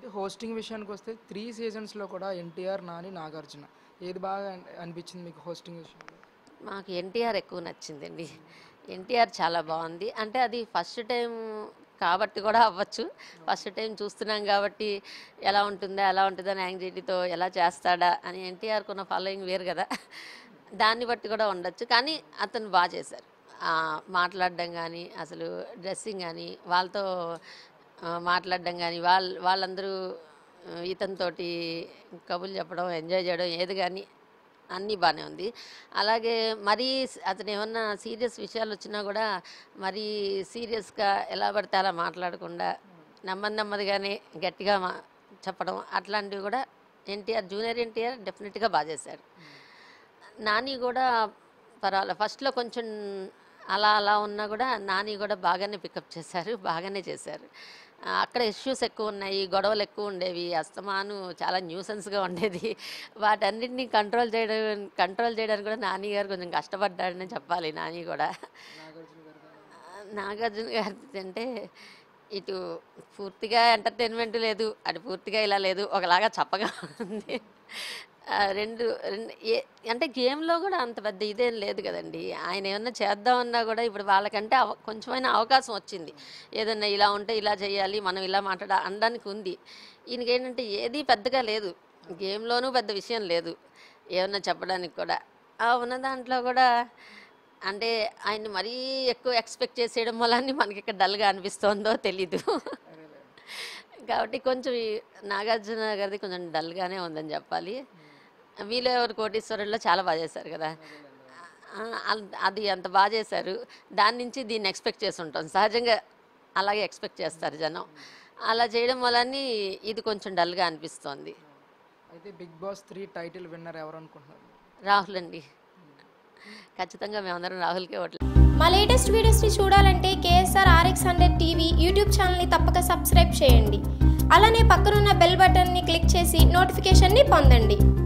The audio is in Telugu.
ఇక హోస్టింగ్ విషయానికి వస్తే త్రీ సీజన్స్లో కూడా ఎన్టీఆర్ నాని నాగార్జున ఏది బాగా అన్- అనిపించింది మీకు హోస్టింగ్ విషయంలో మాకు ఎన్టీఆర్ ఎక్కువ నచ్చిందండి ఎన్టీఆర్ చాలా బాగుంది అంటే అది ఫస్ట్ టైం కాబట్టి కూడా అవ్వచ్చు ఫస్ట్ టైం చూస్తున్నాం కాబట్టి ఎలా ఉంటుందా ఎలా ఉంటుందా అని యాంగ్జైటీతో ఎలా చేస్తాడా అని ఎన్టీఆర్కి ఉన్న ఫాలోయింగ్ వేరు కదా దాన్ని బట్టి కూడా ఉండొచ్చు కానీ అతను బాగా చేశారు ఆ, మాట్లాడడం కానీ అసలు డ్రెస్సింగ్ కానీ వాళ్ళతో ఆ, మాట్లాడడం కానీ వాళ్ళ వాళ్ళందరూ ఆ, ఇతనితోటి కబుర్లు చెప్పడం ఎంజాయ్ చేయడం ఏది కానీ అన్నీ బాగానే ఉంది అలాగే మరీ స్- అతను ఏమన్నా సీరియస్ విషయాలు వచ్చినా కూడా మరీ సీరియస్గా ఎలా పడితే అలా మాట్లాడకుండా నెమ్మది నెమ్మదిగానే గట్టిగా మా చెప్పడం అట్లాంటివి కూడా ఎన్టీఆర్ జూనియర్ ఎన్టీఆర్ డెఫినెట్గా బాగా చేశారు నాని కూడా పర్వాలేదు ఫస్ట్లో కొంచెం అలా అలా ఉన్నా కూడా నాని కూడా బాగానే పికప్ చేశారు బాగానే చేశారు ఆ, అక్కడ ఇష్యూస్ ఎక్కువ ఉన్నాయి గొడవలు ఎక్కువ ఉండేవి అస్తమాను చాలా న్యూసెన్స్గా ఉండేది వాటన్నిటిని కంట్రోల్ చేయడం కంట్రోల్ చేయడానికి కూడా నాని గారు కొంచెం కష్టపడ్డాడని చెప్పాలి నాని కూడా నాగార్జున గారి అంటే ఇటు పూర్తిగా ఎంటర్టైన్మెంట్ లేదు అటు పూర్తిగా ఇలా లేదు ఒకలాగా చప్పగా ఉంది ఆ, రెండు రెండు ఏ అంటే గేమ్లో కూడా అంత పెద్ద ఇదేం లేదు కదండి ఆయన ఏమన్నా చేద్దామన్నా కూడా ఇప్పుడు వాళ్ళకంటే అవ కొంచెమైనా అవకాశం వచ్చింది ఏదన్నా ఇలా ఉంటే ఇలా చేయాలి మనం ఇలా మాట్లాడ అనడానికి ఉంది ఈయనకి ఏంటంటే ఏది పెద్దగా లేదు గేమ్లోనూ పెద్ద విషయం లేదు ఏమన్నా చెప్పడానికి కూడా ఆ ఉన్న దాంట్లో కూడా అంటే ఆయన మరీ ఎక్కువ ఎక్స్పెక్ట్ చేసేయడం వల్ల మనకి ఇక్కడ డల్గా అనిపిస్తోందో తెలీదు కాబట్టి కొంచెం ఈ నాగార్జున గారిది కొంచెం డల్గానే ఉందని చెప్పాలి వీళ్ళు ఎవరు కోటీశ్వరుల్లో చాలా బాగా చేశారు కదా ఆ, అల్- అది అంత బాగా చేశారు దాని నుంచి దీన్ని ఎక్స్పెక్ట్ చేసి ఉంటాం సహజంగా అలాగే ఎక్స్పెక్ట్ చేస్తారు జనం అలా చేయడం వల్ల ఇది కొంచెం డల్గా అనిపిస్తోంది అయితే big boss three title winner ఎవరు అనుకుంటున్నారు రాహుల్ అండి ఖచ్చితంగా మేమందరం రాహుల్కే ఓట్లు మా లేటెస్ట్ వీడియోస్ని చూడాలంటే KSR RX hundred TV YouTube ఛానల్ని తప్పక సబ్స్క్రైబ్ చేయండి అలానే పక్కనున్న బెల్ బటన్ని క్లిక్ చేసి నోటిఫికేషన్ని పొందండి